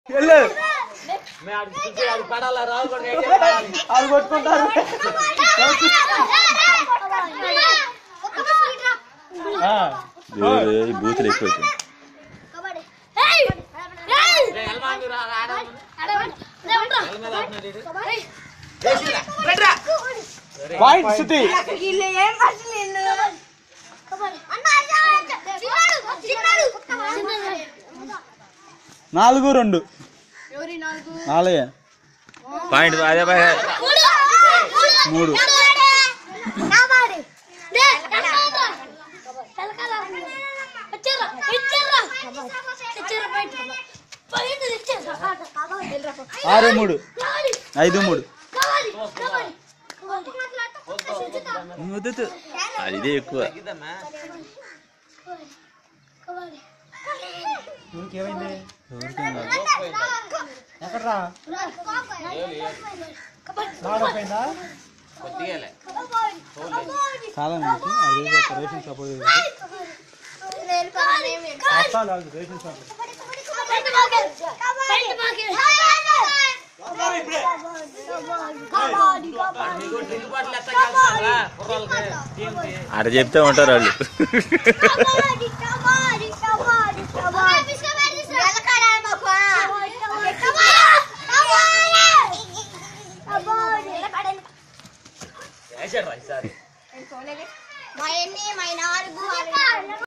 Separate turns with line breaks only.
వెళ్ళు
మేము ఆడికి చూసి ఆడికి పడాలా రావు కూడా ఏం చెప్పాలి?
అది కొట్టుకుంటారు ఆ.
ఈ బూతులు ఎక్కువ
రే, ఎల్మా మీరు ఆ- ఆడాలి. ఎల్ మీద ఆడుతున్నాడు ఈడు. జయశ్రీరా, రండిరా.
పాయింట్ శృతి నాలుగు రెండు నాలుగే
పాయింట్ అదే పాయింట్.
మూడు ఆరు మూడు ఐదు మూడు వద్దు
అది ఇదే ఎక్కువ
ఇదమ్మా.
ఇంకేమైంది ఎక్కడ్రా నాడైపోయిందా
కొద్దిగాలే.
చాలా మంది అది ఒక రేషన్ షాప్ చాలు రేషన్ షాప్
మీకు డ్రింక్ బాటిల్ ఎత్తకి వెళ్తున్నారా? కుర్రోళ్ళకి, టీంకి.
అట చెప్తే ఉంటారు వాళ్ళు
వేసాడురా ఈసారి.
మా ఎన్ని మా నాలుగు వాళ్ళ